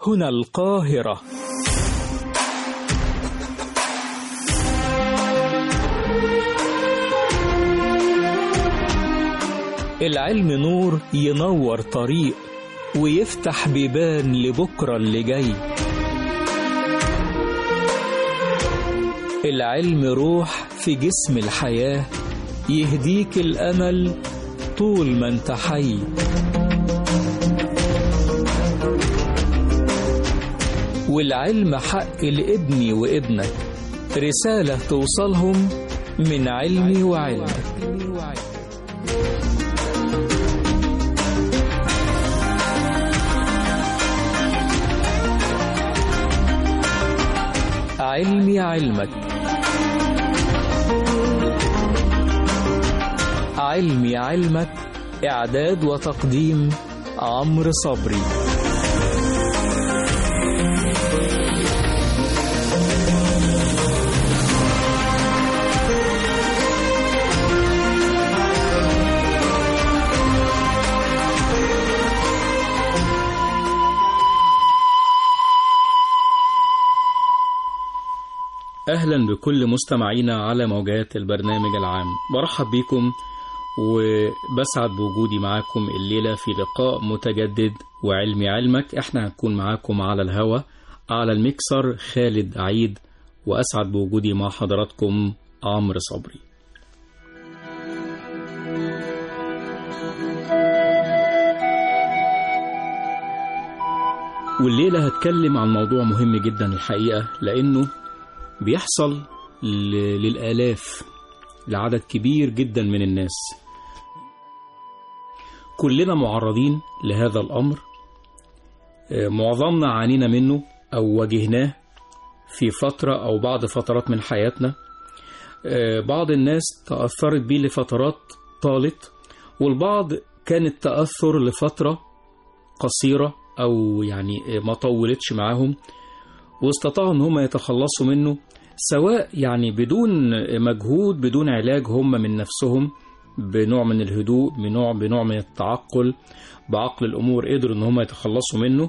هنا القاهرة العلم نور ينور طريق ويفتح بيبان لبكرة اللي جاي العلم روح في جسم الحياة يهديك الأمل طول ما انت حي والعلم حق لابني وابنك رسالة توصلهم من علمي وعلمك علمي علمك علمي علمك إعداد وتقديم عمرو صبري أهلا بكل مستمعينا على موجات البرنامج العام برحب بكم وبسعد بوجودي معاكم الليلة في لقاء متجدد وعلمي علمك احنا هنكون معاكم على الهوا على الميكسر خالد عيد وأسعد بوجودي مع حضراتكم عمرو صبري والليلة هتكلم عن موضوع مهم جدا الحقيقة لأنه بيحصل ل- للآلاف لعدد كبير جدا من الناس كلنا معرضين لهذا الأمر آه، معظمنا عانينا منه أو واجهناه في فترة أو بعض فترات من حياتنا آه، بعض الناس تأثرت بيه لفترات طالت والبعض كان التأثر لفترة قصيرة أو يعني آه، ما طولتش معاهم واستطاعوا ان هم يتخلصوا منه سواء يعني بدون مجهود بدون علاج هم من نفسهم بنوع من الهدوء بنوع بنوع من التعقل بعقل الامور قدروا ان هم يتخلصوا منه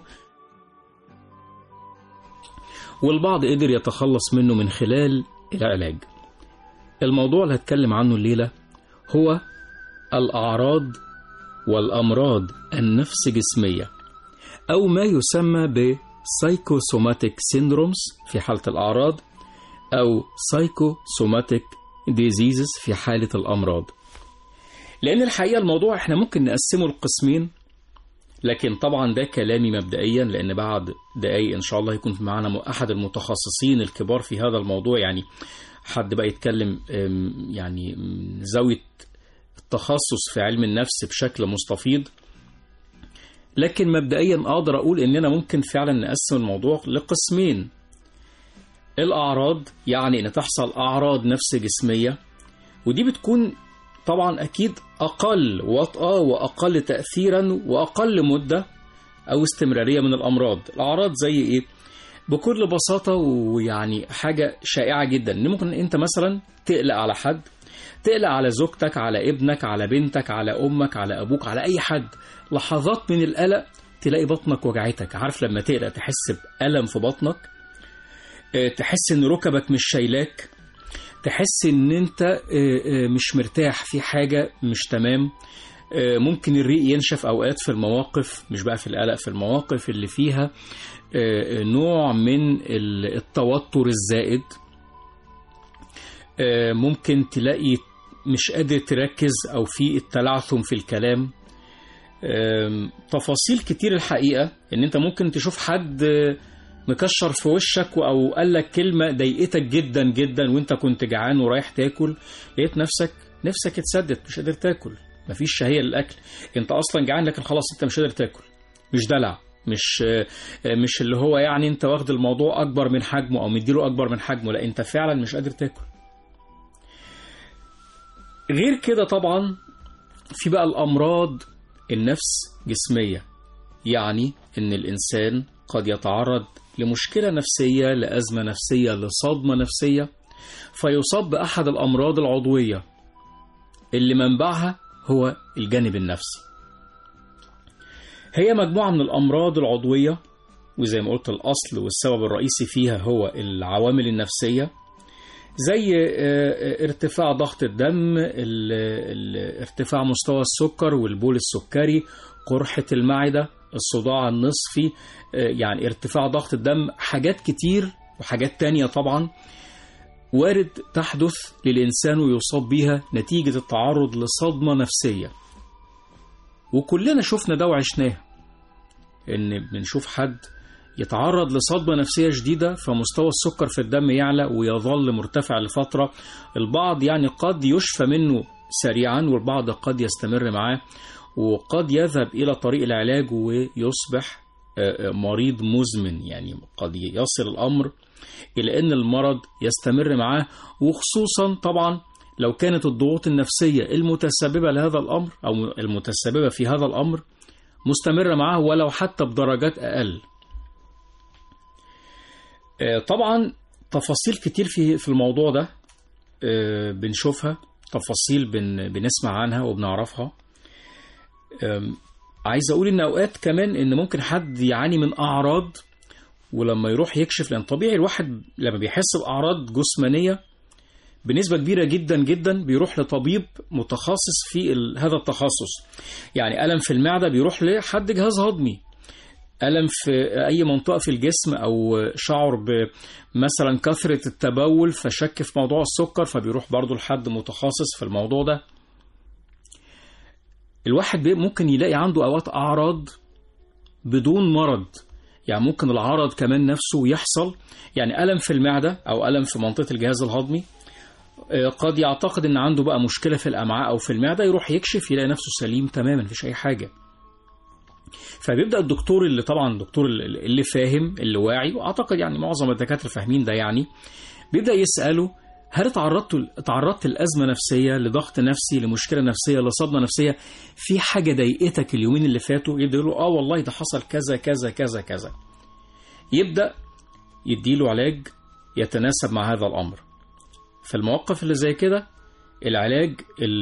والبعض قدر يتخلص منه من خلال العلاج الموضوع اللي هتكلم عنه الليله هو الاعراض والامراض النفس جسميه أو ما يسمى بسايكوسوماتيك سيندرومز في حالة الأعراض أو سايكوسوماتيك ديزيزز في حالة الأمراض لأن الحقيقة الموضوع احنا ممكن نقسمه لقسمين لكن طبعا ده كلامي مبدئيا لأن بعد دقايق إن شاء الله يكون معنا أحد المتخصصين الكبار في هذا الموضوع يعني حد بقى يتكلم أم، يعني من زاوية التخصص في علم النفس بشكل مستفيض لكن مبدئيا اقدر اقول اننا ممكن فعلا نقسم الموضوع لقسمين الاعراض يعني ان تحصل اعراض نفس جسميه ودي بتكون طبعا اكيد اقل وطأة واقل تاثيرا واقل مده او استمراريه من الامراض الاعراض زي ايه بكل بساطه ويعني حاجه شائعه جدا ان ممكن انت مثلا تقلق على حد تقلق على زوجتك على ابنك على بنتك على امك على ابوك على اي حد لحظات من القلق تلاقي بطنك وجعتك عارف لما تقلق تحس بألم في بطنك آه، تحس ان ركبك مش شايلاك تحس ان انت آه، آه، مش مرتاح في حاجة مش تمام آه، ممكن الريق ينشف اوقات في المواقف مش بقى في القلق في المواقف اللي فيها آه، نوع من ال- التوتر الزائد آه، ممكن تلاقي مش قادر تركز او في التلعثم في الكلام آم، تفاصيل كتير الحقيقة ان انت ممكن تشوف حد آه، مكشر في وشك او قال لك كلمة ضايقتك جدا جدا وانت كنت جعان ورايح تاكل لقيت نفسك نفسك اتسدت مش قادر تاكل مفيش شهية للاكل انت اصلا جعان لكن خلاص انت مش قادر تاكل مش دلع مش آه، آه، مش اللي هو يعني انت واخد الموضوع اكبر من حجمه او مديله اكبر من حجمه لا انت فعلا مش قادر تاكل غير كده طبعا في بقى الامراض النفس جسميه يعني ان الانسان قد يتعرض لمشكله نفسيه لازمه نفسيه لصدمه نفسيه فيصاب باحد الامراض العضويه اللي منبعها هو الجانب النفسي هي مجموعه من الامراض العضويه وزي ما قلت الأصل والسبب الرئيسي فيها هو العوامل النفسية زي ارتفاع ضغط الدم ال ال ارتفاع مستوى السكر والبول السكري قرحة المعدة الصداع النصفي يعني ارتفاع ضغط الدم حاجات كتير وحاجات تانية طبعا وارد تحدث للإنسان ويصاب بيها نتيجة التعرض لصدمة نفسية وكلنا شفنا ده وعشناه إن بنشوف حد يتعرض لصدمة نفسية شديدة فمستوى السكر في الدم يعلى ويظل مرتفع لفترة البعض يعني قد يشفى منه سريعا والبعض قد يستمر معاه وقد يذهب إلى طريق العلاج ويصبح مريض مزمن يعني قد يصل الأمر إلى أن المرض يستمر معاه وخصوصا طبعا لو كانت الضغوط النفسية المتسببة لهذا الأمر أو المتسببة في هذا الأمر مستمرة معاه ولو حتى بدرجات أقل طبعا تفاصيل كتير في في الموضوع ده بنشوفها تفاصيل بن بنسمع عنها وبنعرفها عايز اقول ان اوقات كمان ان ممكن حد يعاني من اعراض ولما يروح يكشف لان طبيعي الواحد لما بيحس باعراض جسمانيه بنسبة كبيرة جدا جدا بيروح لطبيب متخصص في هذا التخصص يعني ألم في المعدة بيروح لحد جهاز هضمي ألم في أي منطقة في الجسم أو شعر بمثلا كثرة التبول فشك في موضوع السكر فبيروح برضو لحد متخصص في الموضوع ده الواحد ممكن يلاقي عنده أوقات أعراض بدون مرض يعني ممكن العرض كمان نفسه يحصل يعني ألم في المعدة أو ألم في منطقة الجهاز الهضمي قد يعتقد ان عنده بقى مشكلة في الأمعاء أو في المعدة يروح يكشف يلاقي نفسه سليم تماما مفيش أي حاجة فبيبدا الدكتور اللي طبعا الدكتور اللي فاهم اللي واعي واعتقد يعني معظم الدكاتره فاهمين ده يعني بيبدا يساله هل تعرضت تعرضت لازمه نفسيه لضغط نفسي لمشكله نفسيه لصدمه نفسيه في حاجه ضايقتك اليومين اللي فاتوا يبدا يقول له اه والله ده حصل كذا كذا كذا كذا يبدا يديله علاج يتناسب مع هذا الامر في المواقف اللي زي كده العلاج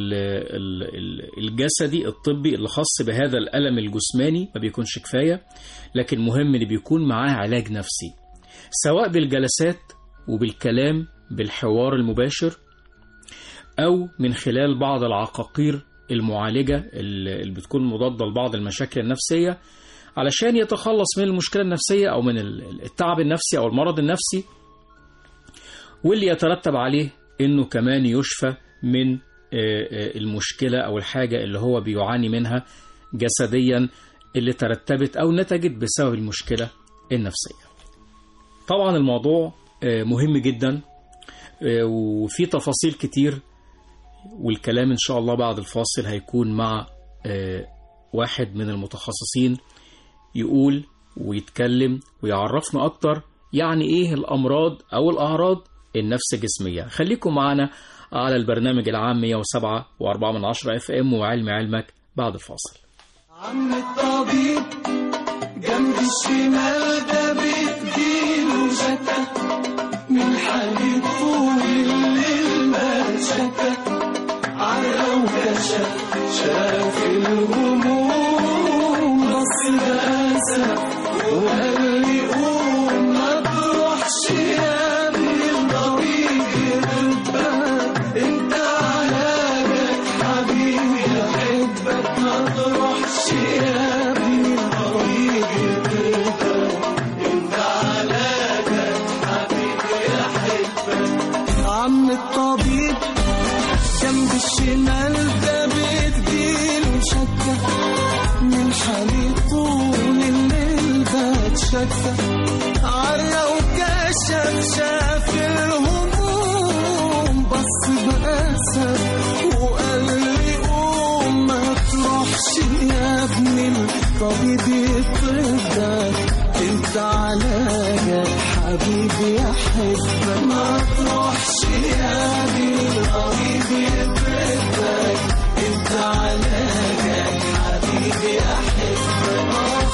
الجسدي الطبي اللي خاص بهذا الألم الجسماني ما بيكونش كفاية لكن مهم اللي بيكون معاه علاج نفسي سواء بالجلسات وبالكلام بالحوار المباشر أو من خلال بعض العقاقير المعالجة اللي بتكون مضادة لبعض المشاكل النفسية علشان يتخلص من المشكلة النفسية أو من التعب النفسي أو المرض النفسي واللي يترتب عليه إنه كمان يشفى من المشكلة أو الحاجة اللي هو بيعاني منها جسديا اللي ترتبت أو نتجت بسبب المشكلة النفسية طبعا الموضوع مهم جدا وفي تفاصيل كتير والكلام إن شاء الله بعد الفاصل هيكون مع واحد من المتخصصين يقول ويتكلم ويعرفنا أكتر يعني إيه الأمراض أو الأعراض النفس جسمية خليكم معنا على البرنامج العام 107 و4 من 10 اف ام وعلم علمك بعد الفاصل عم الطبيب جنب الشمال ده بتجيله شكا من حالي طول الليل ما شكا عرق وكشف شاف الهموم بص بأسى وقال لي قوم ما تروحش يا ابني الطبيب يطبك انت علاجك حبيبي احبك ما تروحش يا ابني الطبيب يطبك انت علاجك حبيبي احبك عم الطبيب جنب الشمال ده بتجيله شكة من حالي طول الليل بتشكى عرق وكشف شاف الهموم بص بأسف وقال لي قوم ما تروحش يا ابني الطبيب يطردك انت علاجك حبيبي احبك ما تروحش يا ابني الطبيب يطردك انت علاجك حبيبي احبك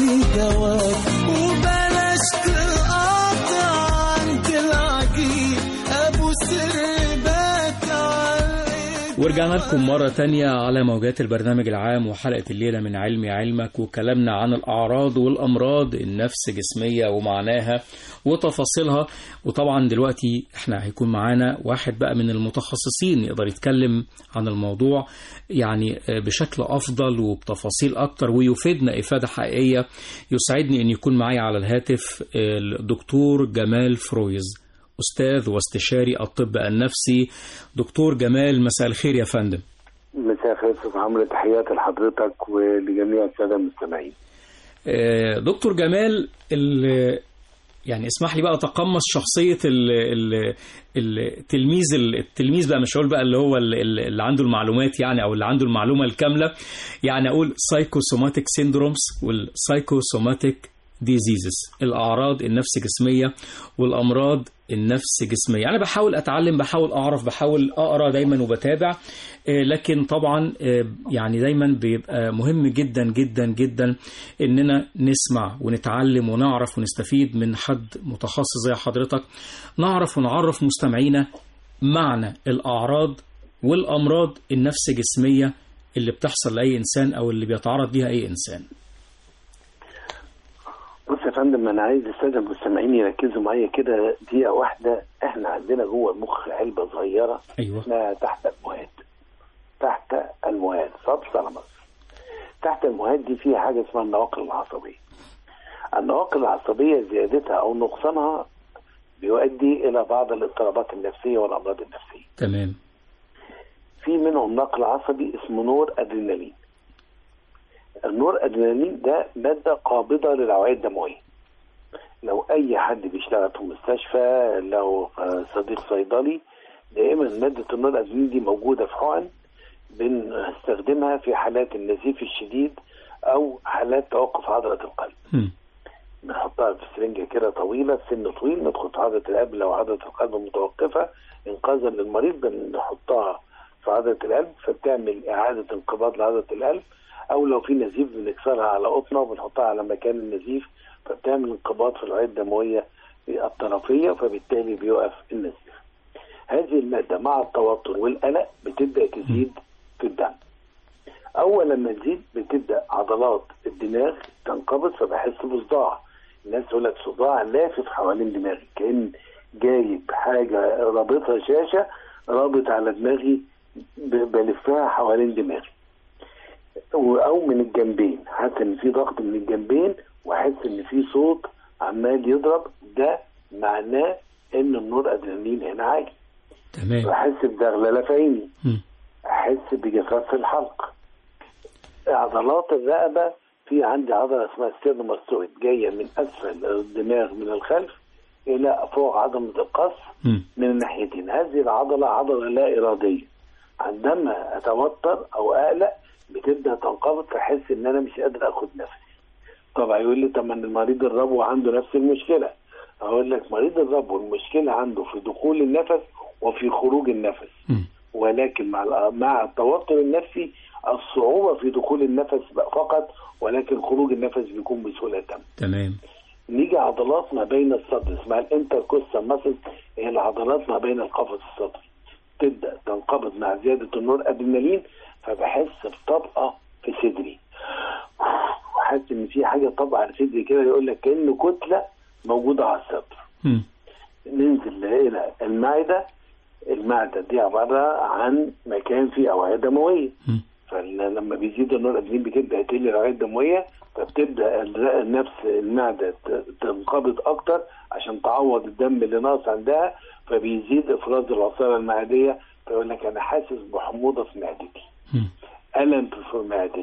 دواك وبلاش تقاطع عند العجيب ابو سربات عليك ورجعنا لكم مرة تانية على موجات البرنامج العام وحلقة الليلة من علمي علمك وكلامنا عن الأعراض والأمراض النفس جسمية ومعناها وتفاصيلها وطبعا دلوقتي احنا هيكون معانا واحد بقى من المتخصصين يقدر يتكلم عن الموضوع يعني بشكل أفضل وبتفاصيل أكتر ويفيدنا إفادة حقيقية يسعدني أن يكون معي على الهاتف الدكتور جمال فرويز أستاذ واستشاري الطب النفسي دكتور جمال مساء الخير يا فندم مساء الخير استاذ عمرو تحياتي لحضرتك ولجميع الساده المستمعين آه، دكتور جمال ال- يعني اسمح لي بقى اتقمص شخصيه ال- ال- التلميذ التلميذ بقى مش هقول بقى اللي هو ال- ال- اللي عنده المعلومات يعني او اللي عنده المعلومه الكامله يعني اقول سايكوسوماتيك سيندرومز والسايكوسوماتيك ديزيزز الاعراض النفس جسميه والامراض النفس جسميه انا بحاول اتعلم بحاول اعرف بحاول اقرا دايما وبتابع آه، لكن طبعا آه، يعني دايما بيبقى مهم جدا جدا جدا اننا نسمع ونتعلم ونعرف ونستفيد من حد متخصص زي حضرتك نعرف ونعرف مستمعينا معنى الاعراض والامراض النفس جسميه اللي بتحصل لاي انسان او اللي بيتعرض ليها اي انسان بص يا فندم انا عايز الساده المستمعين يركزوا معايا كده دقيقه واحده احنا عندنا جوه المخ علبه صغيره ايوه اسمها تحت المهاد تحت المهاد سب ثالاموس تحت المهاد دي فيها حاجه اسمها النواقل العصبيه النواقل العصبيه زيادتها او نقصانها بيؤدي الى بعض الاضطرابات النفسيه والامراض النفسيه تمام في منهم نقل عصبي اسمه نور ادرينالين النور ادرينالين ده ماده قابضه للاوعيه الدمويه لو اي حد بيشتغل في مستشفى لو آه، صديق صيدلي دائما ماده النور ادرينالين دي موجوده في حقن بنستخدمها في حالات النزيف الشديد او حالات توقف عضله القلب هم. بنحطها في سرنجة كده طويلة سن طويل ندخل في عضلة القلب لو عضلة القلب متوقفة إنقاذا للمريض بنحطها في عضلة القلب فبتعمل إعادة انقباض لعضلة القلب أو لو في نزيف بنكسرها على قطنة وبنحطها على مكان النزيف فبتعمل انقباض في الأوعية الدموية الطرفية فبالتالي بيوقف النزيف. هذه المادة مع التوتر والقلق بتبدأ تزيد في الدم. اول لما تزيد بتبدا عضلات الدماغ تنقبض فبحس بصداع الناس تقول لك صداع لافف حوالين دماغي كان جايب حاجه رابطها شاشه رابط على دماغي ب- بلفها حوالين دماغي و- او من الجنبين حاسس ان في ضغط من الجنبين واحس ان في صوت عمال يضرب ده معناه ان النور ادرينالين هنا عالي تمام بحس بدغلله في عيني هم. احس بجفاف في الحلق عضلات الرقبه في عندي عضله اسمها ستيرنوماستويد جايه من اسفل الدماغ من الخلف الى فوق عظمه القص هم. من الناحيتين هذه العضله عضله لا اراديه عندما اتوتر او اقلق بتبدا تنقبض فاحس ان انا مش قادر اخد نفسي طبعا يقول لي طب ما إن المريض الربو عنده نفس المشكله اقول لك مريض الربو المشكله عنده في دخول النفس وفي خروج النفس هم. ولكن مع الأ- مع التوتر النفسي الصعوبة في دخول النفس بقى فقط ولكن خروج النفس بيكون بسهولة تامة. تمام نيجي عضلات ما بين الصدر اسمها الانتركوستال ماسل هي العضلات ما بين القفص الصدري تبدا تنقبض مع زياده النور ادرينالين فبحس بطبقه في صدري وحاسس ان في حاجه طبقه على صدري كده يقول لك كانه كتله موجوده على الصدر هم. ننزل الى المعده المعده دي عباره عن مكان فيه اوعيه دمويه هم. فلما بيزيد النور الادرينالين بتبدا تقل الاوعيه الدمويه فبتبدا ال- نفس المعده ت- تنقبض اكتر عشان تعوض الدم اللي ناقص عندها فبيزيد افراز العصاره المعديه فيقول لك انا حاسس بحموضه في معدتي هم. الم في معدتي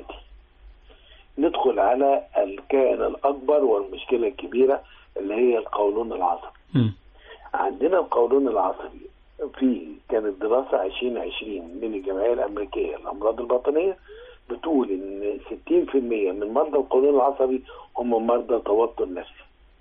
ندخل على الكائن الاكبر والمشكله الكبيره اللي هي القولون العصبي هم. عندنا القولون العصبي في كانت دراسة 2020 من الجمعية الأمريكية للأمراض الباطنية بتقول إن 60% من مرضى القولون العصبي هم مرضى توتر نفسي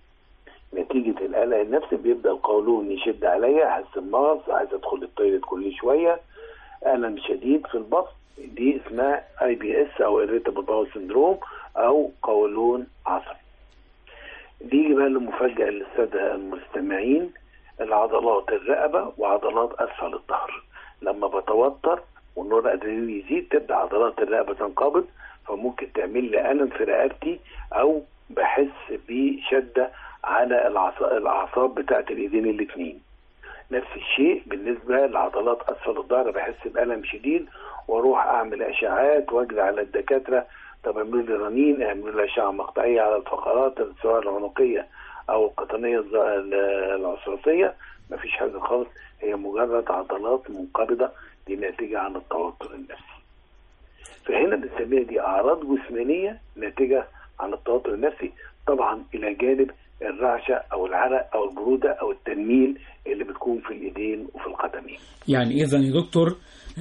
نتيجة القلق النفسي بيبدأ القولون يشد عليا أحس بمغص عايز أدخل التويليت كل شوية ألم شديد في البطن دي اسمها اي بي اس او irritable bowel syndrome او قولون عصبي نيجي بقى لمفاجأة للسادة المستمعين العضلات الرقبة وعضلات أسفل الظهر لما بتوتر والنور الأدرينالين يزيد تبدأ عضلات الرقبة تنقبض فممكن تعمل لي ألم في رقبتي أو بحس بشدة على العص- الأعصاب بتاعت الإيدين الاتنين نفس الشيء بالنسبة لعضلات أسفل الظهر بحس بألم شديد وأروح أعمل أشعات وأجري على الدكاترة طب اعملوا لي رنين اعملوا لي أشعة مقطعية على الفقرات سواء العنقية أو القطنية الز- ال- العصرصية مفيش حاجة خالص هي مجرد عضلات منقبضة دي ناتجة عن التوتر النفسي فهنا بنسميها دي أعراض جسمانية ناتجة عن التوتر النفسي طبعا إلى جانب الرعشة أو العرق أو البرودة أو التنميل اللي بتكون في الإيدين وفي القدمين يعني إذا يا دكتور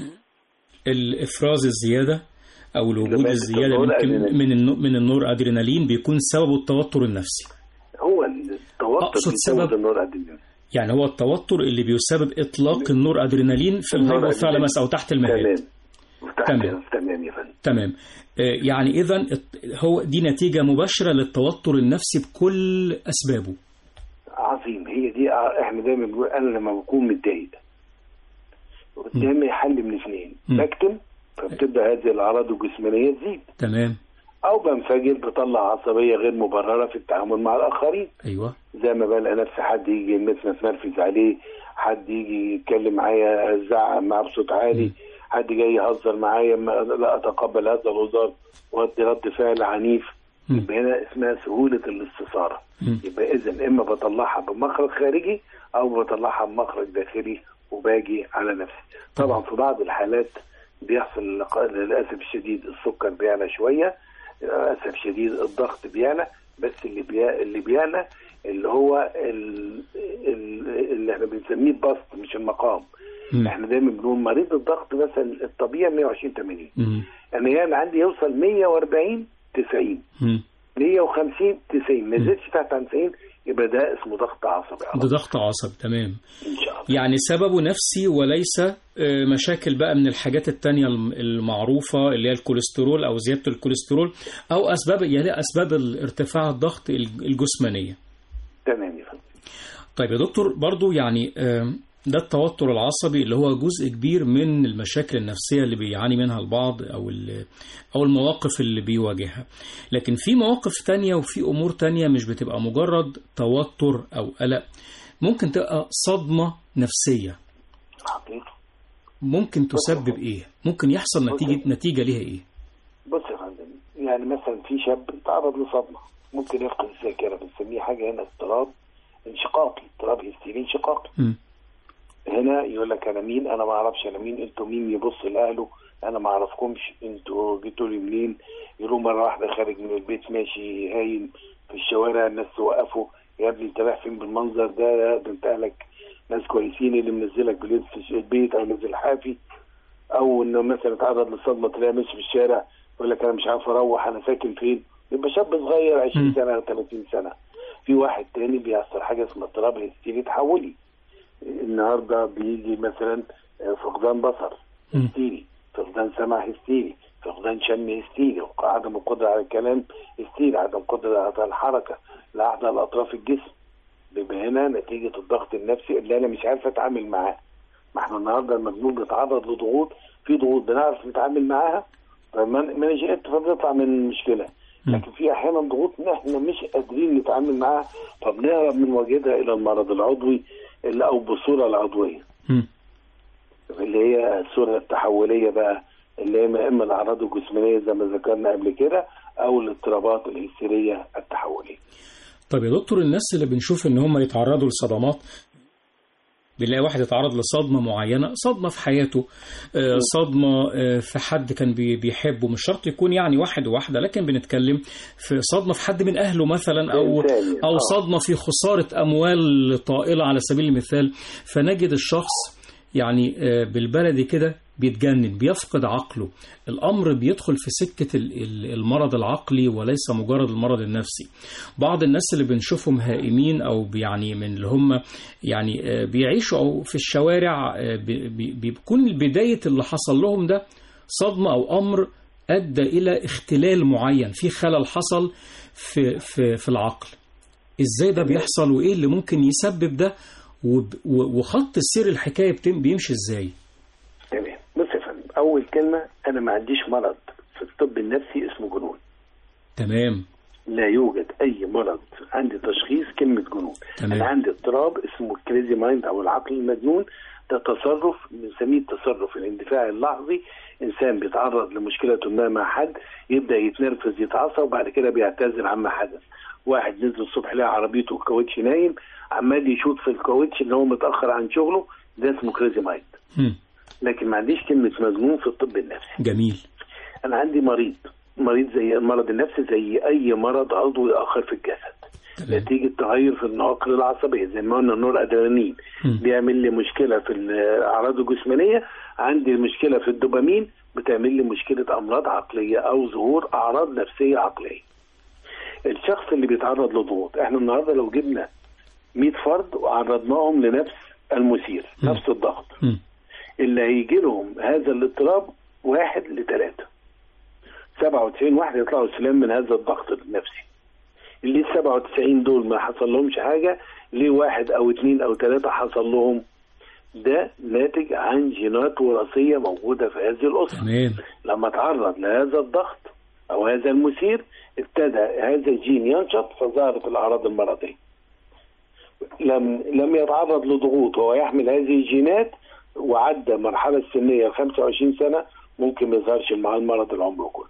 الإفراز الزيادة أو الوجود لما الزيادة النور ممكن أدرينالين. من النو- من النور أدرينالين بيكون سببه التوتر النفسي هو التوتر أقصد بيزود سبب- النور أدرينالين يعني هو التوتر اللي بيسبب إطلاق النور أدرينالين في النور الهواء والثعلب أدرينالين. مثلا أو تحت المهاد تمام تحت- تمام. تمام يا فندم تمام آه، يعني إذا هو دي نتيجة مباشرة للتوتر النفسي بكل أسبابه عظيم هي دي ع- احنا دايما بنقول انا لما بكون متضايق قدامي حل من اثنين مم. بكتم فبتبدا هذه الاعراض الجسمانيه تزيد تمام او بنفجر بطلع عصبيه غير مبرره في التعامل مع الاخرين أيوه زي ما بلاقي نفسي حد يجي مثلا اتنرفز عليه حد يجي يتكلم معايا ازعق معاه بصوت عالي حد جاي يهزر معايا ما لا اتقبل هذا الهزار وادي رد فعل عنيف مم. يبقى هنا اسمها سهوله الاستثاره مم. يبقى اذا اما بطلعها بمخرج خارجي او بطلعها بمخرج داخلي وباجي على نفسي طبعا في بعض الحالات بيحصل لق- للاسف الشديد السكر بيعلى شويه للاسف شديد الضغط بيعلى بس اللي بي... اللي بيعلى اللي هو ال... ال... اللي احنا بنسميه البسط مش المقام مم. احنا دايما بنقول مريض الضغط مثلا الطبيعي 120 80 مم. انا يعني عندي يوصل 140 90 مم. 150 90 ما زدتش تحت عن 90 يبقى ده اسمه ضغط عصبي على ده طول. ضغط عصبي تمام ان شاء الله يعني سببه نفسي وليس آه، مشاكل بقى من الحاجات التانية الم- المعروفة اللي هي الكوليسترول أو زيادة الكوليسترول أو أسباب يعني أسباب ال- ارتفاع الضغط الج- الجسمانية تمام يا فندم طيب يا دكتور برضو يعني آم، ده التوتر العصبي اللي هو جزء كبير من المشاكل النفسية اللي بيعاني منها البعض أو ال- أو المواقف اللي بيواجهها لكن في مواقف تانية وفي أمور تانية مش بتبقى مجرد توتر أو قلق ممكن تبقى صدمة نفسية حقيقي ممكن تسبب ايه ممكن يحصل نتيجة نتيجة ليها ايه بص يا فندم يعني مثلا في شاب تعرض لصدمه ممكن يفقد الذاكره بنسميه حاجه هنا اضطراب انشقاقي اضطراب هستيري انشقاقي مم. هنا يقول لك انا مين انا ما اعرفش انا مين انتوا مين يبص لاهله انا ما اعرفكمش انتوا جيتوا لي منين يروح مره واحده خارج من البيت ماشي هايم في الشوارع الناس توقفوا يا ابني انت رايح فين بالمنظر ده ده انت اهلك ناس كويسين اللي منزلك بلبس البيت او نزل حافي او انه مثلا اتعرض لصدمه تلاقيه ماشي في الشارع يقول لك انا مش عارف اروح انا ساكن فين يبقى شاب صغير 20 مم. سنه 30 سنه في واحد تاني بيحصل حاجه اسمها اضطراب هستيري تحولي النهارده بيجي مثلا فقدان بصر مم. هستيري فقدان سمع هستيري فقدان شم هستيري عدم القدره على الكلام هستيري عدم القدره على الحركه لا على اطراف الجسم بيبقى هنا نتيجه الضغط النفسي اللي انا مش عارف اتعامل معاه ما احنا النهارده المجنون بيتعرض لضغوط في ضغوط بنعرف نتعامل معاها فما ما نجحت فبنطلع من المشكله مم. لكن في احيانا ضغوط احنا مش قادرين نتعامل معاها فبنهرب من وجهها الى المرض العضوي اللي او بالصوره العضويه مم. اللي هي الصوره التحوليه بقى اللي هي اما الاعراض الجسمانيه زي ما ذكرنا قبل كده او الاضطرابات الهستيريه التحوليه. طيب يا دكتور الناس اللي بنشوف ان هم يتعرضوا لصدمات بنلاقي واحد يتعرض لصدمة معينة صدمة في حياته آه، صدمة آه، في حد كان بي- بيحبه مش شرط يكون يعني واحد وواحدة لكن بنتكلم في صدمة في حد من أهله مثلا أو إنسان، أو آه. صدمة في خسارة أموال طائلة على سبيل المثال فنجد الشخص يعني آه، بالبلدي كده بيتجنن بيفقد عقله الأمر بيدخل في سكة ال- ال- المرض العقلي وليس مجرد المرض النفسي بعض الناس اللي بنشوفهم هائمين أو يعني من اللي هم يعني آه، بيعيشوا أو في الشوارع آه، بي- بي- بيكون بداية اللي حصل لهم ده صدمة أو أمر ادى الى اختلال معين في خلل حصل في في في العقل ازاي ده بيحصل وايه اللي ممكن يسبب ده وب- و- وخط السير الحكايه بتم- بيمشي ازاي تمام بص يا فندم اول كلمه انا ما عنديش مرض في الطب النفسي اسمه جنون تمام لا يوجد اي مرض عندي تشخيص كلمه جنون تمام. انا عندي اضطراب اسمه كريزي مايند او العقل المجنون ده تصرف بنسميه التصرف الاندفاعي اللحظي انسان بيتعرض لمشكله ما مع حد يبدا يتنرفز يتعصب وبعد كده بيعتذر عما حدث واحد نزل الصبح لقى عربيته الكاوتش نايم عمال يشوط في الكاوتش ان هو متاخر عن شغله ده اسمه كريزي مايند هم. لكن ما عنديش كلمه مجنون في الطب النفسي جميل انا عندي مريض مريض زي المرض النفسي زي اي مرض عضوي اخر في الجسد تمام نتيجه تغير في النواقل العصبيه زي ما قلنا النور ادرينالين مم. بيعمل لي مشكله في الاعراض الجسمانيه عندي مشكله في الدوبامين بتعمل لي مشكله امراض عقليه او ظهور اعراض نفسيه عقليه الشخص اللي بيتعرض لضغوط احنا النهارده لو جبنا 100 فرد وعرضناهم لنفس المثير مم. نفس الضغط هم. اللي هيجي لهم هذا الاضطراب واحد لثلاثة 97 واحد يطلعوا سلام من هذا الضغط النفسي اللي ال 97 دول ما حصل لهمش حاجة ليه واحد أو اثنين أو ثلاثة حصل لهم ده ناتج عن جينات وراثية موجودة في هذه الأسرة تمام لما تعرض لهذا الضغط أو هذا المثير ابتدى هذا الجين ينشط فظهرت الأعراض المرضية لم لم يتعرض لضغوط وهو يحمل هذه الجينات وعدى مرحلة السنية ال 25 سنة ممكن ما يظهرش معاه المرض العمر كله.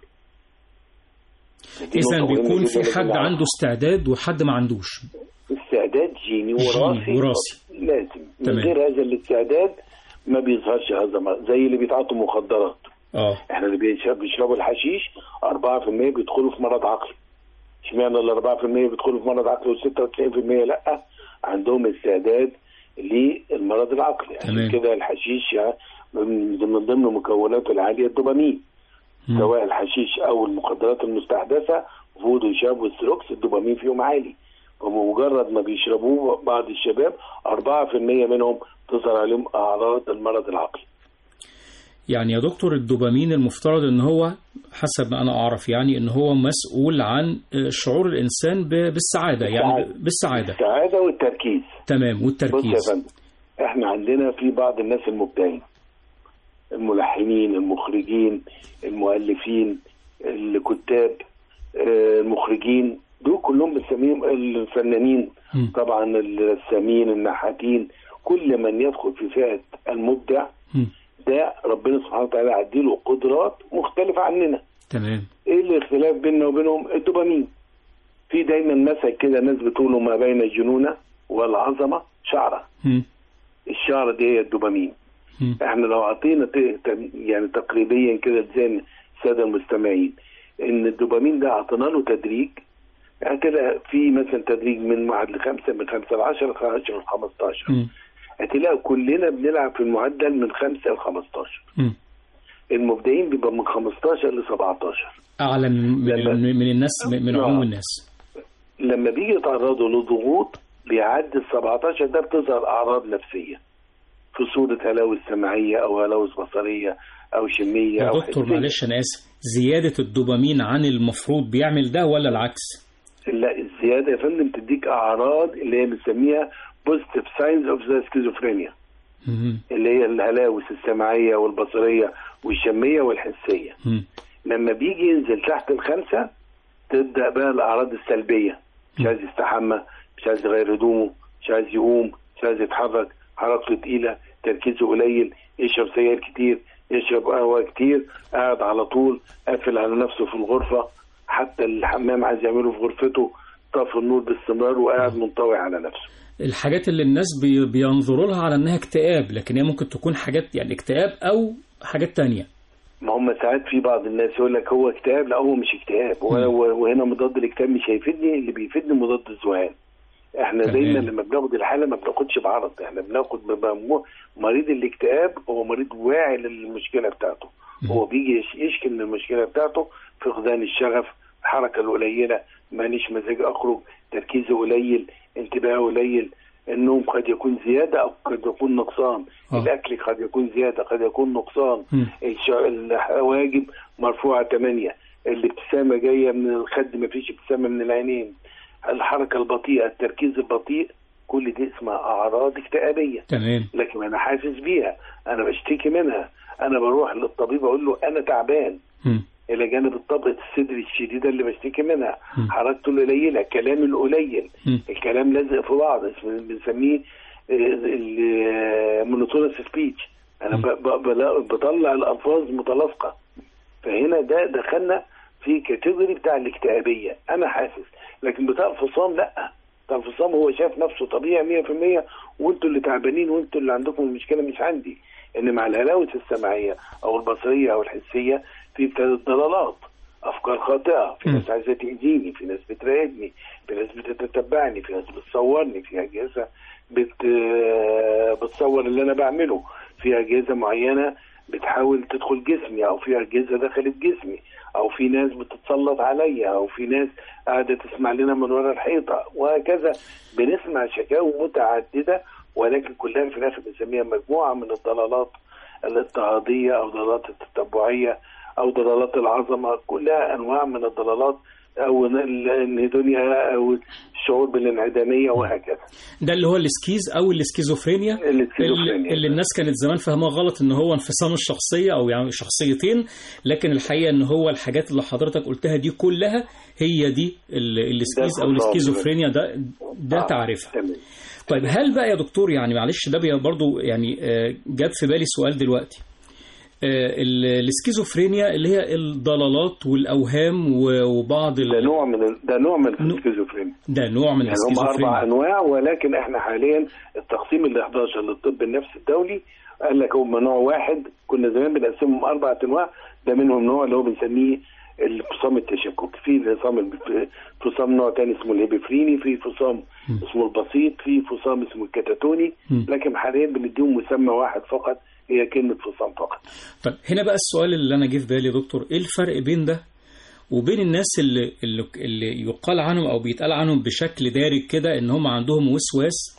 دي اذا نقطة مهمة بيكون جداً في لازم حد نعرفها. عنده استعداد وحد ما عندوش استعداد جيني وراثي وراثي. لازم من تمام. غير هذا الاستعداد ما بيظهرش هذا المرض زي اللي بيتعاطوا مخدرات اه احنا اللي بيشرب- بيشربوا الحشيش 4% بيدخلوا في مرض عقلي اشمعنى ال 4% بيدخلوا في مرض عقلي و96% لا عندهم استعداد للمرض العقلي تمام. عشان كده الحشيش يعني من من ضمن مكوناته العاليه الدوبامين هم. سواء الحشيش او المخدرات المستحدثه فودو شاب والستروكس الدوبامين فيهم عالي وبمجرد ما بيشربوه بعض الشباب 4% منهم تظهر عليهم اعراض المرض العقلي يعني يا دكتور الدوبامين المفترض ان هو حسب ما انا اعرف يعني ان هو مسؤول عن آه، شعور الانسان ب- بالسعاده يعني ب- بالسعاده السعاده والتركيز تمام بص يا والتركيز فندم احنا عندنا في بعض الناس المبدعين الملحنين المخرجين المؤلفين الكتاب آه، المخرجين دول كلهم بنسميهم الفنانين مم. طبعا الرسامين النحاتين كل من يدخل في فئه المبدع هم. ده ربنا سبحانه وتعالى عديله قدرات مختلفه عننا تمام ايه الاختلاف بيننا وبينهم الدوبامين في دايما مثل كده ناس بتقولوا ما بين الجنونه والعظمه شعره هم. الشعره دي هي الدوبامين هم. احنا لو اعطينا ت- ت- يعني تقريبيا كده لزين الساده المستمعين ان الدوبامين ده اعطينا له تدريج يعني كده في مثلا تدريج من واحد لخمسه من خمسه ل 10 ل 10 ل 15 هم. هتلاقي كلنا بنلعب في المعدل من خمسه ل 15 هم. المبدعين بيبقى من 15 ل 17 اعلى من من, لما- من من الناس من آه. عموم الناس لما بيجي يتعرضوا لضغوط بيعدي ال 17 ده بتظهر اعراض نفسيه في صوره هلاوس سمعيه او هلاوس بصريه او شميه يا او دكتور حسية. معلش انا اسف زياده الدوبامين عن المفروض بيعمل ده ولا العكس لا الزياده يا فندم تديك اعراض اللي هي بنسميها بوزيتيف ساينز اوف ذا سكيزوفرينيا هم. اللي هي الهلاوس السمعيه والبصريه والشميه والحسيه هم. لما بيجي ينزل تحت الخمسه تبدا بقى الاعراض السلبيه مش عايز يستحمى مش عايز يغير هدومه مش عايز يقوم مش عايز يتحرك حركته تقيله تركيزه قليل يشرب سجاير كتير يشرب قهوه كتير قاعد على طول قافل على نفسه في الغرفه حتى الحمام عايز يعمله في غرفته طفي النور باستمرار وقاعد منطوي على نفسه الحاجات اللي الناس بي بينظروا لها على انها اكتئاب لكن هي ممكن تكون حاجات يعني اكتئاب او حاجات تانية ما هم ساعات في بعض الناس يقول لك هو اكتئاب لا هو مش اكتئاب وهو- وهنا مضاد الاكتئاب مش هيفيدني اللي بيفيدني مضاد الذهان احنا تمام. دايما لما بناخد الحاله ما بناخدش بعرض احنا بناخد بيبقى مو- مريض الاكتئاب هو مريض واعي للمشكله بتاعته هو بيجي يش- يشكي من المشكله بتاعته فقدان الشغف الحركه القليله ماليش مزاج اخرج تركيزي قليل انتباهي قليل النوم قد يكون زياده او قد يكون نقصان آه. الاكل قد يكون زياده قد يكون نقصان مم. الش- الحواجب مرفوعه 8 الابتسامه جايه من الخد ما فيش ابتسامه من العينين الحركه البطيئه التركيز البطيء كل دي اسمها اعراض اكتئابيه تمام لكن انا حاسس بيها انا بشتكي منها انا بروح للطبيب اقول له انا تعبان مم. الى جانب طبقه الصدر الشديده اللي بشتكي منها مم. حركته القليله كلامي القليل مم. الكلام لازق في بعض اسمه- بنسميه المونوتونس سبيتش انا مم. ب- ب- بلا- بطلع الالفاظ متلاصقه فهنا ده دخلنا في كاتيجوري بتاع الاكتئابيه انا حاسس لكن بتاع الفصام لا بتاع الفصام هو شايف نفسه طبيعي 100% وانتوا اللي تعبانين وانتوا اللي عندكم المشكله مش عندي ان مع الهلاوس السمعيه او البصريه او الحسيه في ابتدت ضلالات افكار خاطئه في مم. ناس عايزه تاذيني في ناس بتراقبني في ناس بتتبعني في ناس بتصورني في اجهزه بت بتصور اللي انا بعمله في اجهزه معينه بتحاول تدخل جسمي او في اجهزه دخلت جسمي او في ناس بتتسلط عليا او في ناس قاعده تسمع لنا من ورا الحيطه وهكذا بنسمع شكاوى متعدده ولكن كلها في الاخر بنسميها مجموعه من الضلالات الاضطهاديه او ضلالات التتبعيه او ضلالات العظمه كلها انواع من الضلالات او الانهدونيا او الشعور بالانعداميه وهكذا ده اللي هو السكيز او السكيزوفرينيا السكيزوفرينيا. اللي, اللي الناس كانت زمان فاهمها غلط ان هو انفصام الشخصيه او يعني شخصيتين لكن الحقيقه ان هو الحاجات اللي حضرتك قلتها دي كلها هي دي ال- السكيز او انفصام. السكيزوفرينيا ده ده آه، تعريفها تمام طيب هل بقى يا دكتور يعني معلش ده بي- برضو يعني آه، جاب في بالي سؤال دلوقتي آه، ال- السكيزوفرينيا اللي هي الضلالات والاوهام و- وبعض ده ال... نوع من ال- ده نوع من نوع- السكيزوفرينيا ده نوع من يعني هم اربع السكيزوفرينيا انواع ولكن احنا حاليا التقسيم ال 11 للطب النفسي الدولي قال لك هم نوع واحد كنا زمان بنقسمهم اربع انواع ده منهم نوع اللي هو بنسميه الفصام التشككي في الفصام الب- فصام نوع تاني اسمه الهيبفريني في فصام اسمه البسيط في فصام اسمه الكتاتوني مم. لكن حاليا بنديهم مسمى واحد فقط هي كلمه فصام فقط طيب هنا بقى السؤال اللي انا جه في بالي يا دكتور ايه الفرق بين ده وبين الناس اللي اللي, اللي يقال عنهم او بيتقال عنهم بشكل دارج كده ان هم عندهم وسواس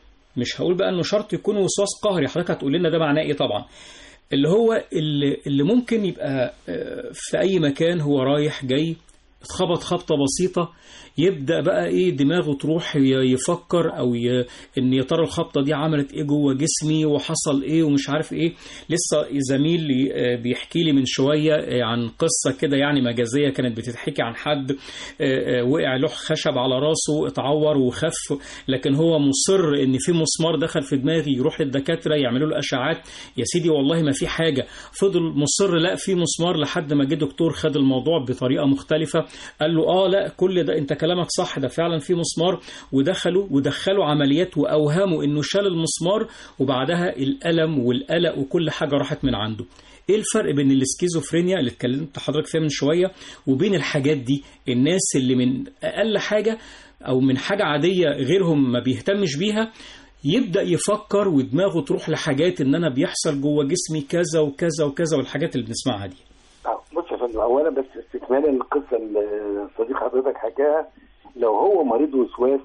مش هقول بقى انه شرط يكون وسواس قهري حضرتك هتقول لنا ده معناه ايه طبعا اللي هو اللي, اللي ممكن يبقى آه، في اي مكان هو رايح جاي اتخبط خبطة بسيطة يبدأ بقى ايه دماغه تروح ي- يفكر او ي... ان يا ترى الخبطة دي عملت ايه جوه جسمي وحصل ايه ومش عارف ايه لسه زميل لي آه، بيحكي لي من شوية آه، عن قصة كده يعني مجازية كانت بتتحكي عن حد آه، آه، وقع له خشب على راسه اتعور وخف لكن هو مصر ان في مسمار دخل في دماغي يروح للدكاترة يعملوا له اشعاعات يا سيدي والله ما في حاجة فضل مصر لا في مسمار لحد ما جه دكتور خد الموضوع بطريقة مختلفة قال له اه لا كل ده انت كلامك صح ده فعلا في مسمار ودخلوا ودخلوا عمليات واوهموا انه شال المسمار وبعدها الالم والقلق وكل حاجة راحت من عنده ايه الفرق بين السكيزوفرينيا اللي اتكلمت حضرتك فيها من شويه وبين الحاجات دي الناس اللي من اقل حاجه او من حاجه عاديه غيرهم ما بيهتمش بيها يبدا يفكر ودماغه تروح لحاجات ان انا بيحصل جوه جسمي كذا وكذا وكذا والحاجات اللي بنسمعها دي آه، بص يا فندم اولا بس استكمالا القصه اللي صديق حضرتك حكاها لو هو مريض وسواس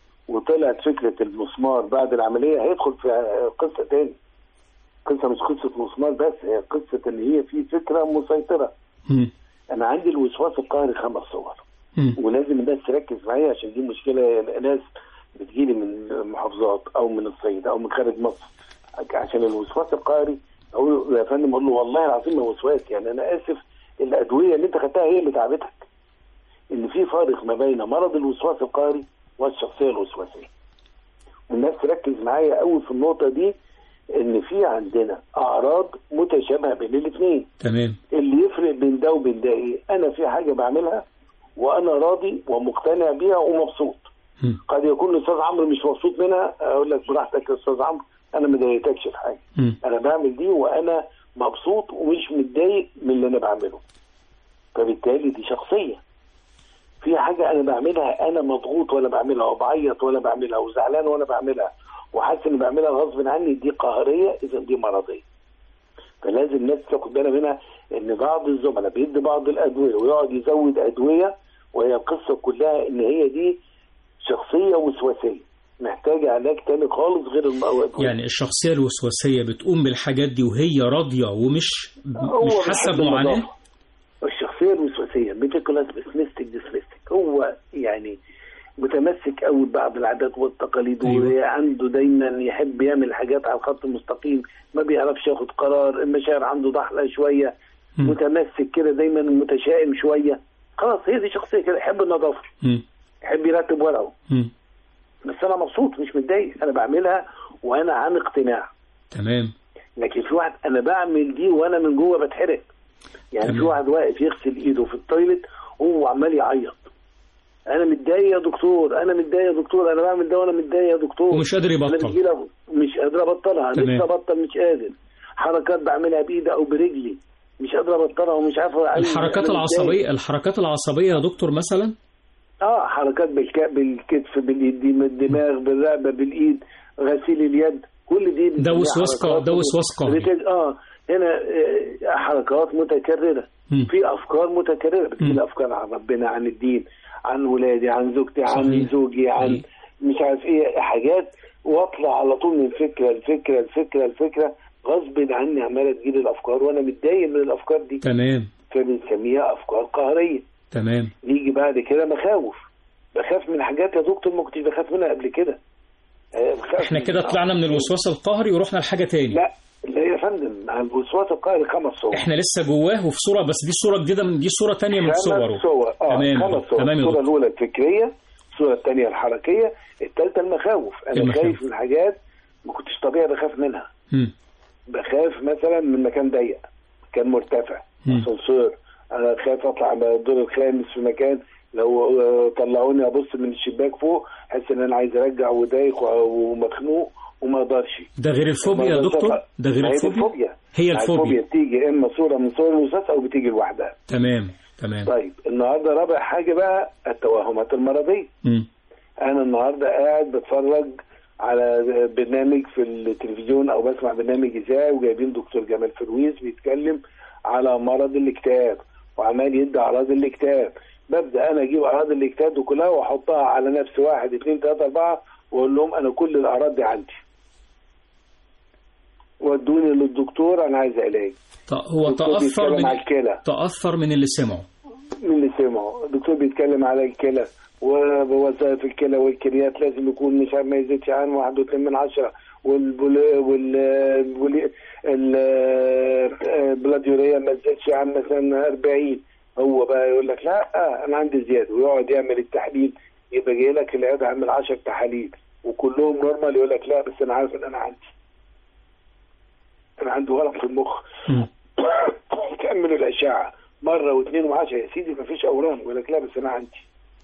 وطلعت فكره المسمار بعد العمليه هيدخل في قصه تاني قصه مش قصه مسمار بس هي قصه ان هي في فكره مسيطره مم. انا عندي الوسواس القهري خمس صور مم. ولازم الناس تركز معايا عشان دي مشكله ناس بتجيلي من المحافظات او من الصعيد او من خارج مصر عشان الوسواس القهري اقول له يا فندم اقول له والله العظيم ما وسواس يعني انا اسف الادويه اللي انت خدتها هي اللي تعبتك ان في فارق ما بين مرض الوسواس القهري والشخصيه الوسواسيه والناس تركز معايا قوي في النقطه دي ان في عندنا اعراض متشابهه بين الاثنين تمام اللي يفرق بين ده وبين ده ايه انا في حاجه بعملها وانا راضي ومقتنع بيها ومبسوط مم. قد يكون الاستاذ عمرو مش مبسوط منها اقول لك براحتك يا استاذ عمرو انا ما ضايقتكش في حاجه مم. انا بعمل دي وانا مبسوط ومش متضايق من اللي انا بعمله فبالتالي دي شخصيه في حاجه انا بعملها انا مضغوط وانا بعملها وبعيط وانا بعملها وزعلان وانا بعملها وحاسس اني بعملها غصب عني دي قهريه اذا دي مرضيه فلازم الناس تاخد بالها منها ان بعض الزملاء بيدي بعض الادويه ويقعد يزود ادويه وهي القصه كلها ان هي دي شخصيه وسواسيه محتاجه علاج تاني خالص غير المواد يعني الشخصية الوسواسية بتقوم بالحاجات دي وهي راضية ومش هو مش حاسة بيحب بمعاناة النظافة. الشخصيه الوسواسيه ميتيكولاس بسمستك ديسمستك هو يعني متمسك قوي ببعض العادات والتقاليد أيوة. وعنده دايما يحب يعمل حاجات على الخط المستقيم ما بيعرفش ياخد قرار المشاعر عنده ضحله شويه مم. متمسك كده دايما متشائم شويه خلاص هي دي شخصيه كده يحب النظافه مم. يحب يرتب ورقه مم. بس انا مبسوط مش متضايق انا بعملها وانا عن اقتناع تمام لكن في واحد انا بعمل دي وانا من جوه بتحرق يعني تمام. في واحد واقف يغسل ايده في التويلت وهو عمال يعيط انا متضايق يا دكتور انا متضايق يا دكتور انا بعمل ده وانا متضايق يا دكتور ومش قادر انا يبطل بتجيلي مش قادر ابطلها تمام. نفسي ابطل مش قادر حركات بعملها بايدي او برجلي مش قادر ابطلها ومش عارف أعمل- الحركات أنا متضايق. العصبية الحركات العصبية يا دكتور مثلا اه حركات بالك... بالكتف بالايد بالدماغ بالرقبه بالايد غسيل اليد كل دي ده وسواس قا- حركات ده وسواس قهري. بتج... اه هنا آه حركات متكرره مم. في افكار متكرره مم. بتجيلي افكار عن ربنا عن الدين عن ولادي عن زوجتي عن صحيح. زوجي عن صحيح. مش عارف ايه حاجات واطلع على طول من فكره لفكره لفكره لفكره غصب عني عماله تجيلي الافكار وانا متضايق من الافكار دي تمام فبنسميها افكار قهريه تمام نيجي بعد كده مخاوف بخاف من حاجات يا دكتور ما كنتش بخاف منها قبل كده آه، بخاف احنا من- كده طلعنا من الوسواس القهري ورحنا لحاجة تاني لا لا يا فندم الوسواس القهري خمس صور احنا لسه جواه وفي صورة بس دي صورة جديدة من دي صورة تانية من خمس صوره صور اه تمام يا خمس دكتور. صور تمام يا الصورة دكتور. الأولى الفكرية الصورة الثانية الحركية الثالثة المخاوف أنا المخاوف. خايف من حاجات ما كنتش طبيعي بخاف منها مم. بخاف مثلا من مكان ضيق مكان مرتفع مم. اسانسير انا خايف اطلع من الدور الخامس في مكان لو آه، طلعوني ابص من الشباك فوق احس ان انا عايز ارجع ودايخ ومخنوق وما اقدرش ده غير الفوبيا يا ما دكتور أقدرش أطلع. ده غير ما هي دي الفوبيا الفوبيا هي الفوبيا بتيجي اما صوره من صور الوسواس او بتيجي لوحدها تمام تمام طيب النهارده رابع حاجه بقى التوهمات المرضيه مم. انا النهارده قاعد بتفرج على برنامج في التلفزيون او بسمع برنامج اذاعي وجايبين دكتور جمال فرويز بيتكلم على مرض الاكتئاب وعمال يدي اعراض الاكتئاب ببدا انا اجيب اعراض الاكتئاب دي كلها واحطها على نفس واحد اثنين ثلاثه اربعه واقول لهم انا كل الاعراض دي عندي ودوني للدكتور انا عايز علاج ط- هو الدكتور تأثر بيتكلم من على الكلى تأثر من اللي سمعه من اللي سمعه الدكتور بيتكلم على الكلى ووظائف الكلى والكليات لازم يكون مش عارف ما يزيدش عن واحد واتنين من عشرة والبل وال وال- ال- البلاديوريا ما تزيدش عن مثلا 40 هو بقى يقول لك لا انا عندي زياده ويقعد يعمل التحليل يبقى جاي لك العياده عامل 10 تحاليل وكلهم نورمال يقول لك لا بس انا عارف ان انا عندي انا عندي ورم في المخ مم. تعمل الاشعه مره واثنين وعشرة يا سيدي مفيش اورام يقول لك لا بس انا عندي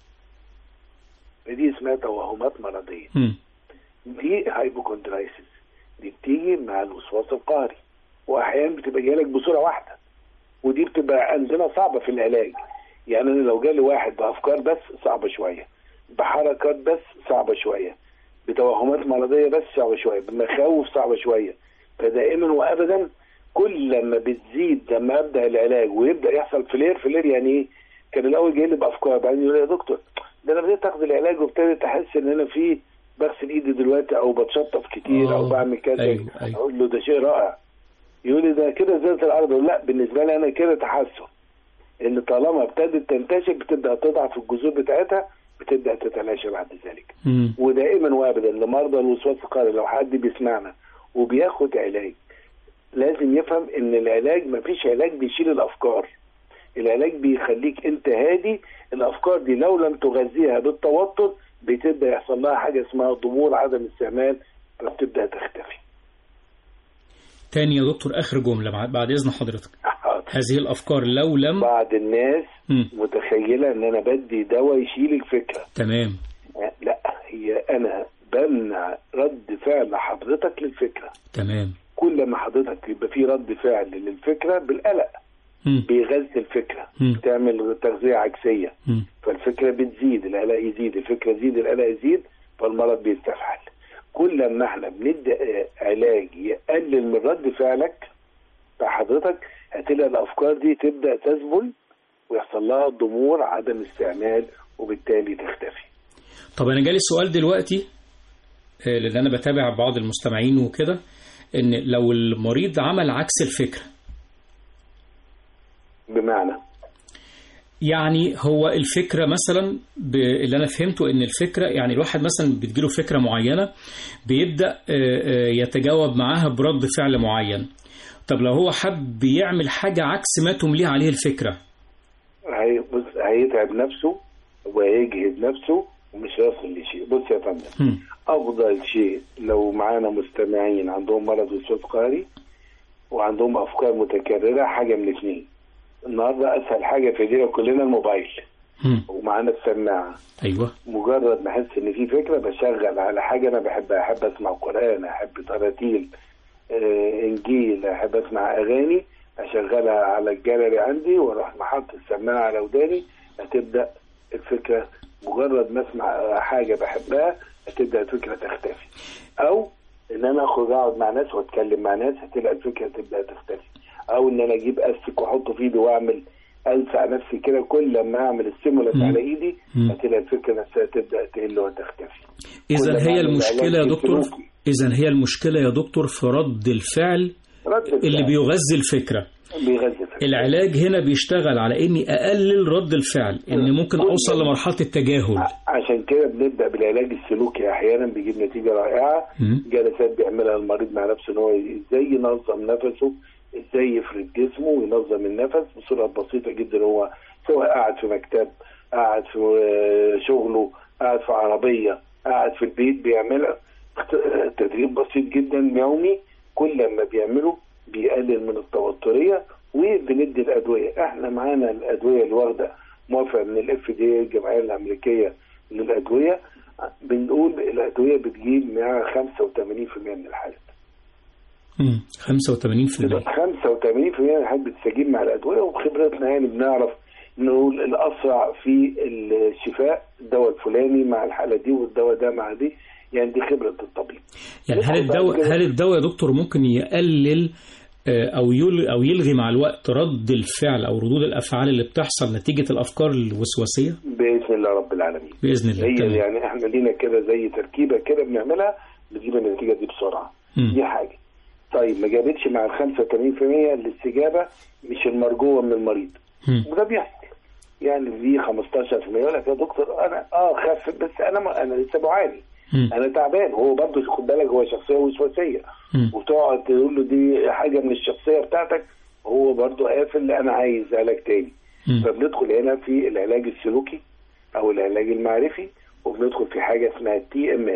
دي اسمها توهمات مرضيه مم. دي هايبوكوندرايسيس دي بتيجي مع الوسواس القهري واحيانا بتبقى جايلك بصوره واحده ودي بتبقى عندنا صعبه في العلاج يعني انا لو جالي واحد بافكار بس صعبه شويه بحركات بس صعبه شويه بتوهمات مرضيه بس صعبه شويه بمخاوف صعبه شويه فدائما وابدا كل لما بتزيد لما ابدا العلاج ويبدا يحصل فلير فلير يعني ايه؟ كان الاول جاي لي بافكار بعدين يقول لي يا دكتور ده انا بديت اخد العلاج وابتديت احس ان انا في بغسل ايدي دلوقتي او بتشطف كتير او آه. بعمل كذا أيوة، أيوة. اقول له ده شيء رائع يقول لي ده كده زيادة الارض أقول لا بالنسبه لي انا كده تحسن اللي طالما ابتدت تنتشر بتبدا تضعف الجذور بتاعتها بتبدا تتلاشى بعد ذلك مم. ودائما وابدا لمرضى الوسواس القهري لو حد بيسمعنا وبياخد علاج لازم يفهم ان العلاج مفيش علاج بيشيل الافكار العلاج بيخليك انت هادي الافكار دي لو لم تغذيها بالتوتر بتبدا يحصل لها حاجه اسمها ضمور عدم استعمال فبتبدا تختفي تاني يا دكتور آخر جملة بعد- بعد إذن حضرتك هذه الأفكار لو لم بعض الناس مم. متخيله ان انا بدي دواء يشيل الفكره تمام لا هي انا بمنع رد فعل حضرتك للفكره تمام كل ما حضرتك يبقى في رد فعل للفكره بالقلق مم. بيغذي الفكره مم. بتعمل تغذيه عكسيه مم. فالفكره بتزيد القلق يزيد الفكره تزيد القلق يزيد فالمرض بيستفحل كل ما احنا بندي آه، علاج يقلل من رد فعلك بتاع حضرتك هتلاقي الافكار دي تبدا تذبل ويحصل لها ضمور عدم استعمال وبالتالي تختفي طب أنا جالي سؤال دلوقتي آه، لان انا بتابع بعض المستمعين وكده ان لو المريض عمل عكس الفكره بمعنى يعني هو الفكرة مثلا ب- اللي أنا فهمته إن الفكرة يعني الواحد مثلا بتجيله فكرة معينة بيبدأ آه، آه، يتجاوب معاها برد فعل معين طب لو هو حب يعمل حاجة عكس ما تمليه عليه الفكرة هي بص هيتعب نفسه وهيجهد نفسه ومش هيصل لشيء بص يا فندم هم. افضل شيء لو معانا مستمعين عندهم مرض وسواس قهري وعندهم افكار متكرره حاجه من اثنين النهارده اسهل حاجه في ايدينا كلنا الموبايل هم. ومعانا السماعه أيوه مجرد ما احس ان في فكره بشغل على حاجه انا بحبها احب اسمع قران احب تراتيل آه، انجيل احب اسمع اغاني اشغلها على الجاليري عندي واروح محط السماعه على وداني هتبدا الفكره مجرد ما اسمع حاجه بحبها هتبدا الفكره تختفي او ان انا اخرج اقعد مع ناس واتكلم مع ناس هتلاقي الفكره تبدا تختفي او ان انا اجيب استك واحطه في ايدي واعمل السع نفسي كده كل لما اعمل السيمولاس مم. على ايدي مم. هتلاقي الفكره نفسها تبدا تقل وتختفي إذا كل ما هي أعمل المشكلة يا علاج دكتور سلوكي. إذا هي المشكلة يا دكتور في رد الفعل رد اللي الفعل بيغذي الفكرة بيغذي الفكرة. العلاج هنا بيشتغل على إني أقلل رد الفعل إن ممكن كل- أوصل لمرحلة التجاهل ع- عشان كده بنبدا بالعلاج السلوكي احيانا بيجيب نتيجه رائعه مم. جلسات بيعملها المريض مع نفسه ان هو ازاي ينظم نفسه ازاي يفرد جسمه وينظم النفس بصوره بسيطه جدا هو سواء قاعد في مكتب قاعد في آه، شغله قاعد في عربيه قاعد في البيت بيعملها اخت- تدريب بسيط جدا يومي كل ما بيعمله بيقلل من التوتريه وبندي الادويه احنا معانا الادويه اللي واخده موافقه من الاف دي الجمعيه الامريكيه للادويه بنقول الادويه بتجيب معاها 85% من الحالات مم. 85% 85% من الحالات بتستجيب مع الادويه وبخبرتنا يعني بنعرف نقول الاسرع في الشفاء الدواء الفلاني مع الحاله دي والدواء ده مع دي يعني دي خبره الطبيب يعني هل ندخل بعد الدواء كده- هل الدواء يا دكتور ممكن يقلل آه، او يل او يلغي مع الوقت رد الفعل او ردود الافعال اللي بتحصل نتيجه الافكار الوسواسيه باذن الله رب العالمين باذن الله هي تمام. يعني احنا لينا كده زي تركيبه كده بنعملها بتجيب النتيجه دي بسرعه مم. دي حاجه طيب ما جابتش مع ال 85% الاستجابه مش المرجوه من المريض مم. وده بيحصل يعني في 15% يقول لك يا دكتور انا اه خف بس انا ما انا لسه بعاني مم. انا تعبان هو برضه خد بالك هو شخصيه وسواسيه مم. وتقعد تقول له دي حاجه من الشخصيه بتاعتك هو برضه قافل لا انا عايز علاج تاني مم. فبندخل هنا في العلاج السلوكي او العلاج المعرفي وبندخل في حاجه اسمها تي ام اس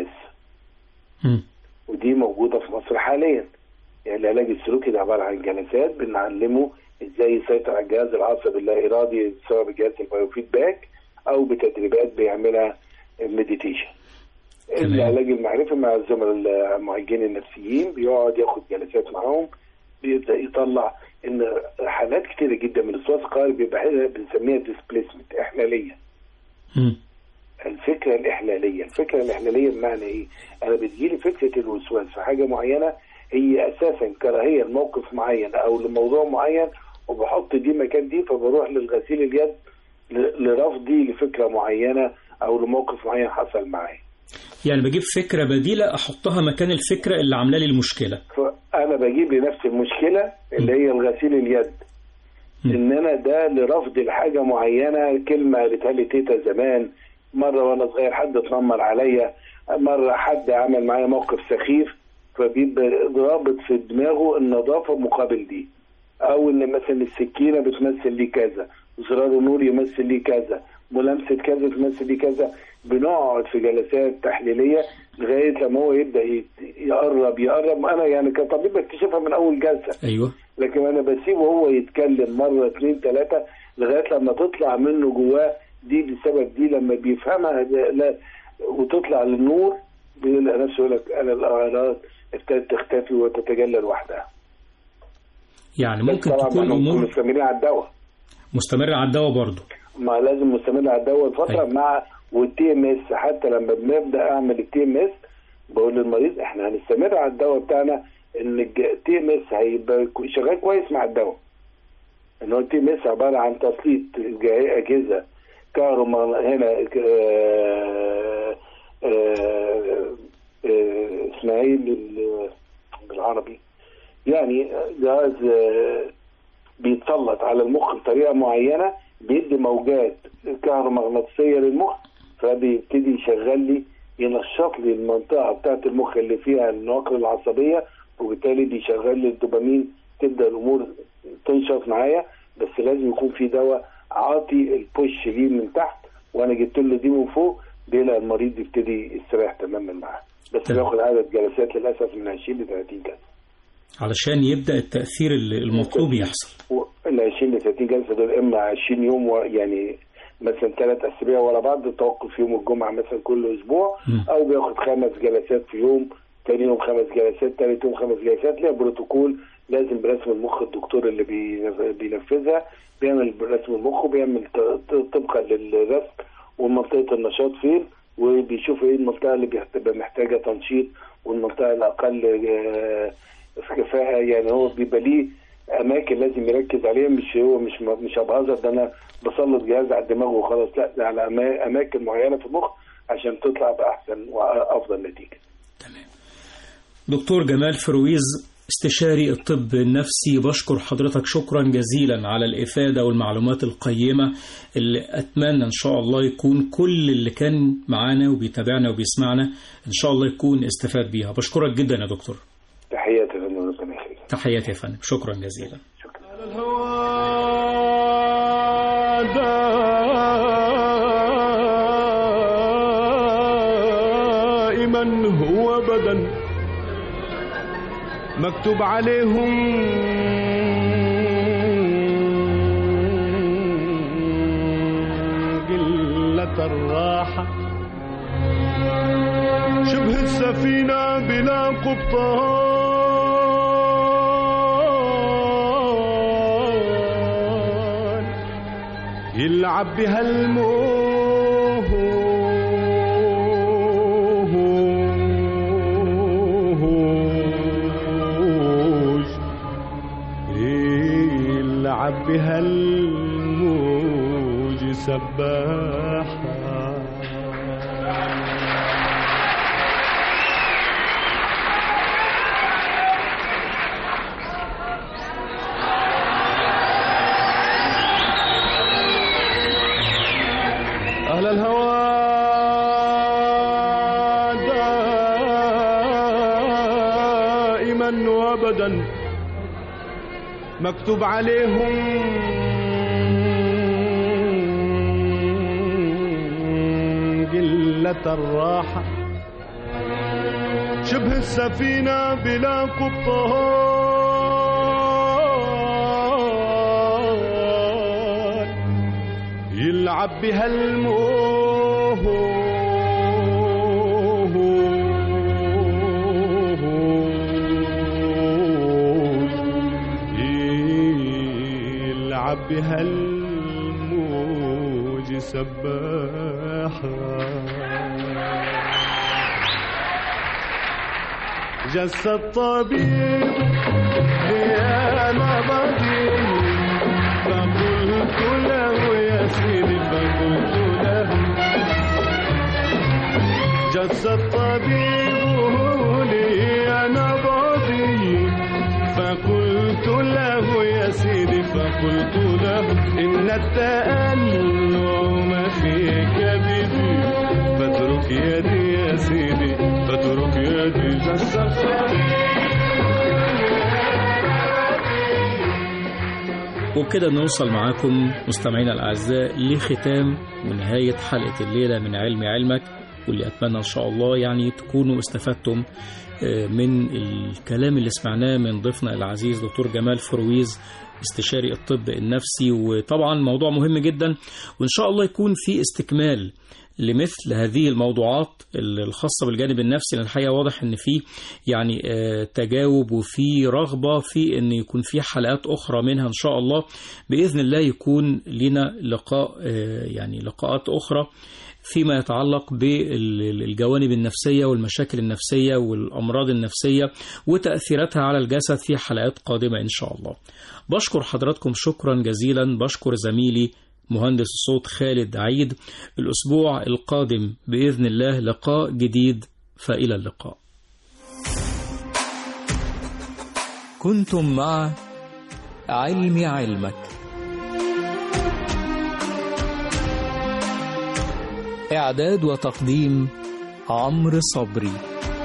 مم. ودي موجوده في مصر حاليا يعني العلاج السلوكي ده عباره عن جلسات بنعلمه ازاي يسيطر على الجهاز العصبي اللا ارادي سواء بجهاز البايوفيدباك او بتدريبات بيعملها مديتيشن تمام. العلاج المعرفي مع الزملاء المعالجين النفسيين بيقعد ياخد جلسات معاهم بيبدا يطلع ان حالات كتيره جدا من الوسواس القهري بيبقى هنا بنسميها ديسبليسمنت احلاليه مم. الفكره الاحلاليه الفكره الاحلاليه بمعنى ايه انا بتجيلي فكره الوسواس في حاجه معينه هي اساسا كراهيه لموقف معين او لموضوع معين وبحط دي مكان دي فبروح للغسيل اليد ل- لرفضي لفكره معينه او لموقف معين حصل معايا يعني بجيب فكره بديله احطها مكان الفكره اللي عامله لي المشكله فانا بجيب لنفس المشكله اللي هي الغسيل اليد مم. ان انا ده لرفض لحاجه معينه كلمه قالتها لي تيتا زمان مره وانا صغير حد اتنمر عليا مره حد عمل معايا موقف سخيف فبيبقى رابط في دماغه النظافه مقابل دي او ان مثلا السكينه بتمثل لي كذا زرار النور يمثل لي كذا ملامسه كذا تمثل لي كذا بنقعد في جلسات تحليليه لغايه لما هو يبدا يت- يقرب يقرب انا يعني كطبيب بكتشفها من اول جلسه ايوه لكن انا بسيبه هو يتكلم مره اثنين ثلاثه لغايه لما تطلع منه جواه دي بسبب دي لما بيفهمها ده- لا وتطلع للنور بيلاقي نفسه يقول لك انا الاعراض ابتدت تختفي وتتجلى لوحدها يعني بس ممكن طبعا تكون احنا امور مستمرين على الدواء مستمره على الدواء برضه ما لازم مستمر على الدواء فتره أيوة. مع والتي ام اس حتى لما بنبدا اعمل التي ام اس بقول للمريض احنا هنستمر على الدواء بتاعنا ان التي ام اس هيبقى كو- شغال كويس مع الدواء ان هو التي ام اس عباره عن تسليط جا- اجهزه كهرباء هنا آه، آه، آه، اسمها ايه بال- بالعربي يعني جهاز آه، بيتسلط على المخ بطريقه معينه بيدي موجات كهرومغناطيسيه للمخ فبيبتدي يشغل لي ينشط لي المنطقه بتاعت المخ اللي فيها النواقل العصبيه وبالتالي بيشغل لي الدوبامين تبدا الامور تنشط معايا بس لازم يكون في دواء عاطي البوش ليه من تحت وانا جبت له دي من فوق بيلاقي المريض يبتدي يستريح تماما معاه بس تمام. بياخد عدد جلسات للاسف من 20 ل 30 جلسه علشان يبدأ التأثير ال- المطلوب يحصل ال 20 ل 30 جلسه دول اما 20 يوم و... يعني مثلا ثلاث اسابيع ورا بعض التوقف يوم الجمعه مثلا كل اسبوع مم. او بياخد خمس جلسات في يوم تاني يوم خمس جلسات تالت يوم خمس جلسات ليها بروتوكول لازم برسم المخ الدكتور اللي بينف- بينفذها بيعمل برسم المخ وبيعمل ط- ط- طبقا للرسم ومنطقه النشاط فين وبيشوف ايه المنطقه اللي بتبقى محتاجه تنشيط والمنطقه الاقل آه، في كفاءه يعني هو بيبقى ليه اماكن لازم يركز عليها مش هو مش مش هبهزر ده انا بسلط جهاز على الدماغ وخلاص لا ده على أما- اماكن معينه في المخ عشان تطلع باحسن وافضل نتيجه دكتور جمال فرويز استشاري الطب النفسي بشكر حضرتك شكرا جزيلا على الإفادة والمعلومات القيمة اللي أتمنى إن شاء الله يكون كل اللي كان معانا وبيتابعنا وبيسمعنا إن شاء الله يكون استفاد بيها بشكرك جدا يا دكتور تحياتي لله ربنا يخليك تحياتي يا فندم شكرا جزيلا دائما هو بدن مكتوب عليهم قلة الراحة شبه السفينة بلا قبطان يلعب بها الموج يلعب بها الموج سباحة أهل الهوى دائما وابدا مكتوب عليهم قلة الراحة شبه السفينة بلا قبطان يلعب بها الموج يلعب بها الموج سباحة جس الطبيب يا مبادئ فقلت له يا سيدي فقلت له جس الطبيب لي أنا بضي فقلت له يا سيدي فقلت له إن التألم في كبدي فاترك يدي يا سيدي فاترك يدي جس الطبيب وبكده نوصل معاكم مستمعينا الأعزاء لختام ونهاية حلقة الليلة من علم علمك واللي أتمنى إن شاء الله يعني تكونوا استفدتم آه، من الكلام اللي سمعناه من ضيفنا العزيز دكتور جمال فرويز استشاري الطب النفسي وطبعا موضوع مهم جدا وإن شاء الله يكون في استكمال لمثل هذه الموضوعات الخاصة بالجانب النفسي لأن الحقيقة واضح أن في يعني آه، تجاوب وفي رغبة في أن يكون في حلقات أخرى منها إن شاء الله بإذن الله يكون لنا لقاء آه، يعني لقاءات أخرى فيما يتعلق بالجوانب النفسية والمشاكل النفسية والأمراض النفسية وتأثيراتها على الجسد في حلقات قادمة إن شاء الله بشكر حضراتكم شكرا جزيلا بشكر زميلي مهندس الصوت خالد عيد الأسبوع القادم بإذن الله لقاء جديد فإلى اللقاء كنتم مع علم علمك إعداد وتقديم عمرو صبري